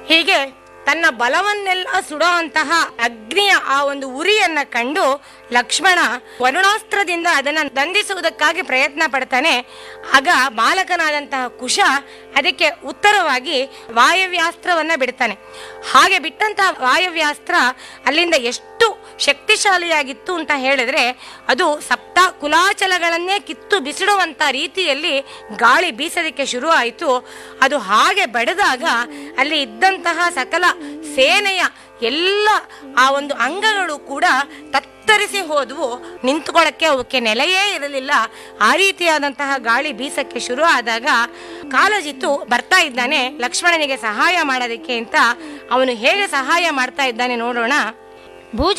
ಹೀಗೆ ತನ್ನ ಬಲವನ್ನೆಲ್ಲ ಸುಡೋ ಅಂತಹ ಅಗ್ನಿಯ ಆ ಒಂದು ಉರಿಯನ್ನ ಕಂಡು ಲಕ್ಷ್ಮಣ ವರುಣಾಸ್ತ್ರದಿಂದ ಅದನ್ನ ದಂಡಿಸುವುದಕ್ಕಾಗಿ ಪ್ರಯತ್ನ ಪಡ್ತಾನೆ ಆಗ ಬಾಲಕನಾದಂತಹ ಕುಶ ಅದಕ್ಕೆ ಉತ್ತರವಾಗಿ ವಾಯವ್ಯಾಸ್ತ್ರವನ್ನ ಬಿಡ್ತಾನೆ ಹಾಗೆ ಬಿಟ್ಟಂತಹ ವಾಯವ್ಯಾಸ್ತ್ರ ಅಲ್ಲಿಂದ ಎಷ್ಟು ಶಕ್ತಿಶಾಲಿಯಾಗಿತ್ತು ಅಂತ ಹೇಳಿದ್ರೆ ಅದು ಸಪ್ತ ಕುಲಾಚಲಗಳನ್ನೇ ಕಿತ್ತು ಬಿಸಿಡುವಂತ ರೀತಿಯಲ್ಲಿ ಗಾಳಿ ಬೀಸೋದಕ್ಕೆ ಶುರು ಆಯಿತು ಅದು ಹಾಗೆ ಬಡಿದಾಗ ಅಲ್ಲಿ ಇದ್ದಂತಹ ಸಕಲ ಸೇನೆಯ ಎಲ್ಲ ಆ ಒಂದು ಅಂಗಗಳು ಕೂಡ ತತ್ತರಿಸಿ ಹೋದವು ನಿಂತ್ಕೊಳ್ಳಕ್ಕೆ ಅವಕ್ಕೆ ನೆಲೆಯೇ ಇರಲಿಲ್ಲ ಆ ರೀತಿಯಾದಂತಹ ಗಾಳಿ ಬೀಸಕ್ಕೆ ಶುರು ಆದಾಗ ಕಾಲಜಿತ್ತು ಬರ್ತಾ ಇದ್ದಾನೆ ಲಕ್ಷ್ಮಣನಿಗೆ ಸಹಾಯ ಮಾಡೋದಕ್ಕೆ ಅಂತ ಅವನು ಹೇಗೆ ಸಹಾಯ ಮಾಡ್ತಾ ಇದ್ದಾನೆ ನೋಡೋಣ ಭೂಜ